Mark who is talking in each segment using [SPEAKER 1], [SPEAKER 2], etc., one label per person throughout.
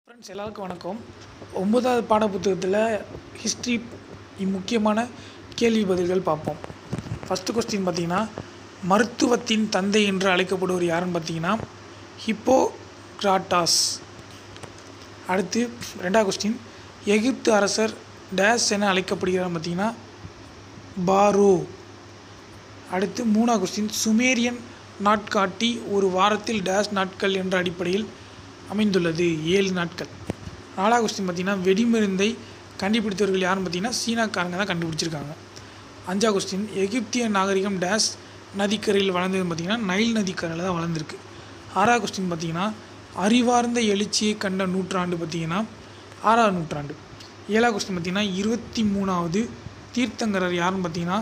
[SPEAKER 1] friends எல்லாருக்கும் வணக்கம் ஒன்பதாவது பாடப்புத்தகத்தில் ஹிஸ்ட்ரி முக்கியமான கேள்வி பதில்கள் பார்ப்போம் ஃபஸ்ட்டு கொஸ்டின் பார்த்தீங்கன்னா மருத்துவத்தின் தந்தை என்று அழைக்கப்படுவர் யாருன்னு பார்த்தீங்கன்னா ஹிப்போக்ராட்டாஸ் அடுத்து ரெண்டாவது கொஸ்டின் எகிப்து அரசர் டேஸ் என அழைக்கப்படுகிறார் பார்த்தீங்கன்னா பாரோ அடுத்து மூணாவது கொஸ்டின் சுமேரியன் நாட்காட்டி ஒரு வாரத்தில் டேஸ் நாட்கள் என்ற அடிப்படையில் அமைந்துள்ளது ஏழு நாட்கள் நாலாவது கொஸ்டின் பார்த்தீங்கன்னா வெடிமருந்தை கண்டுபிடித்தவர்கள் யாருன்னு பார்த்தீங்கன்னா சீனாக்காரங்க தான் கண்டுபிடிச்சிருக்காங்க அஞ்சாவது கொஸ்டின் எகிப்திய நாகரிகம் டேஸ் நதிக்கரையில் வளர்ந்ததுன்னு பார்த்தீங்கன்னா நைல் நதிக்கரையில் தான் வளர்ந்துருக்கு ஆறாவது கொஸ்டின் பார்த்தீங்கன்னா அறிவார்ந்த எழுச்சியை கண்ட நூற்றாண்டு பார்த்தீங்கன்னா ஆறாவது நூற்றாண்டு ஏழாவது கொஸ்டின் பார்த்தீங்கன்னா இருபத்தி மூணாவது தீர்த்தங்கரர் யாருன்னு பார்த்தீங்கன்னா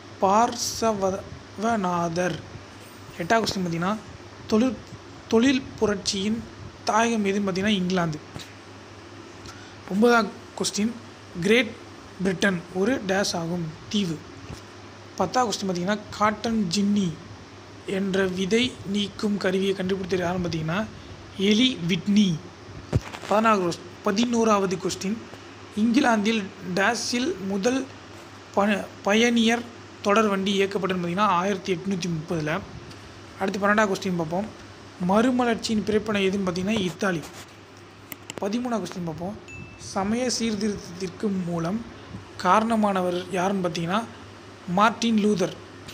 [SPEAKER 1] பார்சவநாதர் எட்டாவது கொஸ்டின் பார்த்தீங்கன்னா தொழில் தொழில் புரட்சியின் தாயகம் எதுன்னு பார்த்தீங்கன்னா இங்கிலாந்து ஒன்பதாம் கொஸ்டின் கிரேட் பிரிட்டன் ஒரு டேஸ் ஆகும் தீவு பத்தாவது கொஸ்டின் பார்த்தீங்கன்னா காட்டன் ஜின்னி என்ற விதை நீக்கும் கருவியை கண்டுபிடித்தது யாருன்னு பார்த்தீங்கன்னா எலி விட்னி பதினாறு கொஸ் பதினோராவது கொஸ்டின் இங்கிலாந்தில் டேஸில் முதல் ப பயணியர் தொடர் வண்டி இயக்கப்பட்டது பார்த்தீங்கன்னா ஆயிரத்தி எட்நூற்றி முப்பதில் அடுத்து பன்னெண்டாவது கொஸ்டின் பார்ப்போம் மறுமலர்ச்சியின் பிறப்பினை எதுன்னு பார்த்தீங்கன்னா இத்தாலி பதிமூணாவது கொஸ்டின் பார்ப்போம் சமய சீர்திருத்தத்திற்கு மூலம் காரணமானவர் யாருன்னு பார்த்தீங்கன்னா மார்ட்டின் லூதர்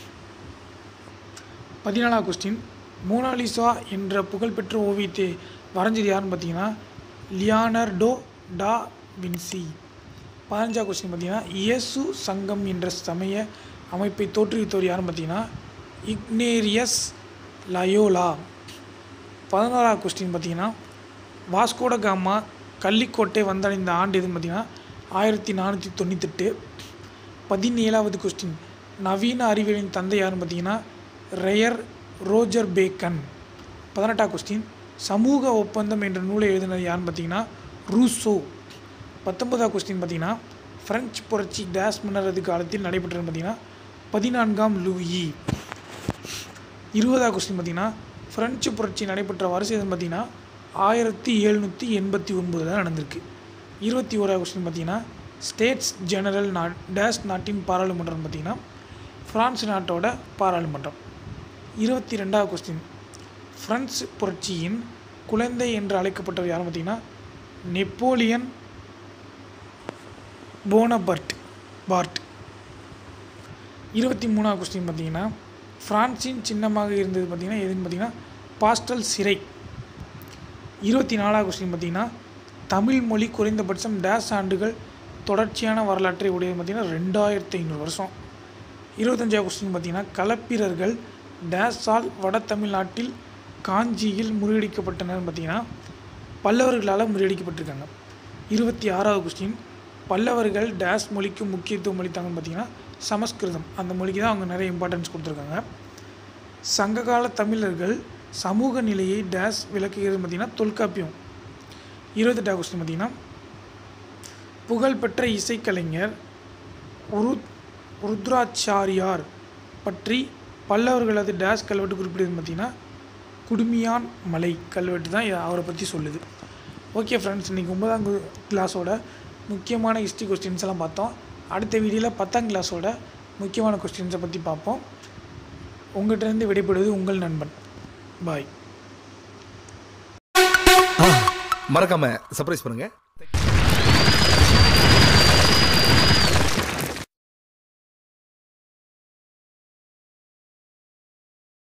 [SPEAKER 1] பதினாலாவது கொஸ்டின் மோனாலிசா என்ற புகழ்பெற்ற ஓவியத்தை வரைஞ்சது யாருன்னு பார்த்தீங்கன்னா லியானர்டோ டா வின்சி பதினஞ்சாவது கொஸ்டின் பார்த்தீங்கன்னா இயேசு சங்கம் என்ற சமய அமைப்பை தோற்றுவித்தவர் யாருன்னு பார்த்தீங்கன்னா இக்னேரியஸ் லயோலா பதினோராவது கொஸ்டின் பார்த்தீங்கன்னா வாஸ்கோட காமா கள்ளிக்கோட்டை வந்தடைந்த ஆண்டு எதுன்னு பார்த்தீங்கன்னா ஆயிரத்தி நானூற்றி தொண்ணூத்தெட்டு பதினேழாவது கொஸ்டின் நவீன அறிவியலின் தந்தை யாருன்னு பார்த்தீங்கன்னா ரெயர் ரோஜர் பேக்கன் பதினெட்டாவது கொஸ்டின் சமூக ஒப்பந்தம் என்ற நூலை எழுதினது யாருன்னு பார்த்தீங்கன்னா ரூசோ பத்தொன்பதாவது கொஸ்டின் பார்த்தீங்கன்னா பிரெஞ்சு புரட்சி டேஸ் மன்னரது காலத்தில் நடைபெற்றது பார்த்தீங்கன்னா பதினான்காம் லூயி இருபதாவது கொஸ்டின் பார்த்தீங்கன்னா பிரெஞ்சு புரட்சி நடைபெற்ற வருஷம் எதுன்னு பார்த்தீங்கன்னா ஆயிரத்தி எழுநூற்றி எண்பத்தி ஒன்பதில் நடந்திருக்கு இருபத்தி ஓராவது கொஸ்டின் பார்த்தீங்கன்னா ஸ்டேட்ஸ் ஜெனரல் நா டேஸ் நாட்டின் பாராளுமன்றம் பார்த்தீங்கன்னா ஃப்ரான்ஸ் நாட்டோட பாராளுமன்றம் இருபத்தி ரெண்டாவது கொஸ்டின் பிரெஞ்சு புரட்சியின் குழந்தை என்று அழைக்கப்பட்டவர் யாரும் பார்த்தீங்கன்னா நெப்போலியன் போனபர்ட் பார்ட் இருபத்தி மூணாவது கொஸ்டின் பார்த்தீங்கன்னா ஃப்ரான்ஸின் சின்னமாக இருந்தது பார்த்தீங்கன்னா எதுன்னு பார்த்தீங்கன்னா பாஸ்டல் சிறை இருபத்தி நாலாவது கொஸ்டின் பார்த்தீங்கன்னா தமிழ் மொழி குறைந்தபட்சம் டேஸ் ஆண்டுகள் தொடர்ச்சியான வரலாற்றை உடையது பார்த்தீங்கன்னா ரெண்டாயிரத்தி ஐநூறு வருஷம் இருபத்தஞ்சாவது கொஸ்டின் பார்த்தீங்கன்னா களப்பிரர்கள் டேஸால் வட தமிழ்நாட்டில் காஞ்சியில் முறியடிக்கப்பட்டனர் பார்த்தீங்கன்னா பல்லவர்களால் முறியடிக்கப்பட்டிருக்காங்க இருபத்தி ஆறாவது கொஸ்டின் பல்லவர்கள் டேஸ் மொழிக்கு முக்கியத்துவம் அளித்தாங்கன்னு பார்த்தீங்கன்னா சமஸ்கிருதம் அந்த மொழிக்கு தான் அவங்க நிறைய இம்பார்ட்டன்ஸ் கொடுத்துருக்காங்க சங்ககால தமிழர்கள் சமூக நிலையை டேஸ் விளக்குகிறது பார்த்தீங்கன்னா தொல்காப்பியம் இருபத்தெட்டாவது கொஸ்டின் பார்த்தீங்கன்னா புகழ்பெற்ற இசைக்கலைஞர் உரு ருத்ராச்சாரியார் பற்றி பல்லவர்களது டேஸ் கல்வெட்டு குறிப்பிடுறது பார்த்தீங்கன்னா குடுமியான் மலை கல்வெட்டு தான் இ- அவரை பற்றி சொல்லுது ஓகே ஃப்ரெண்ட்ஸ் இன்றைக்கி ஒன்பதாம் கிளாஸோட முக்கியமான ஹிஸ்ட்ரி கொஸ்டின்ஸ் எல்லாம் பார்த்தோம் அடுத்த வீடியோவில் பத்தாம் கிளாஸோட முக்கியமான கொஸ்டின்ஸை பற்றி பார்ப்போம் உங்கள்கிட்ட இருந்து விடைபெறுவது உங்கள் நண்பன் பாய்
[SPEAKER 2] மறக்காம சர்ப்ரைஸ் பண்ணுங்க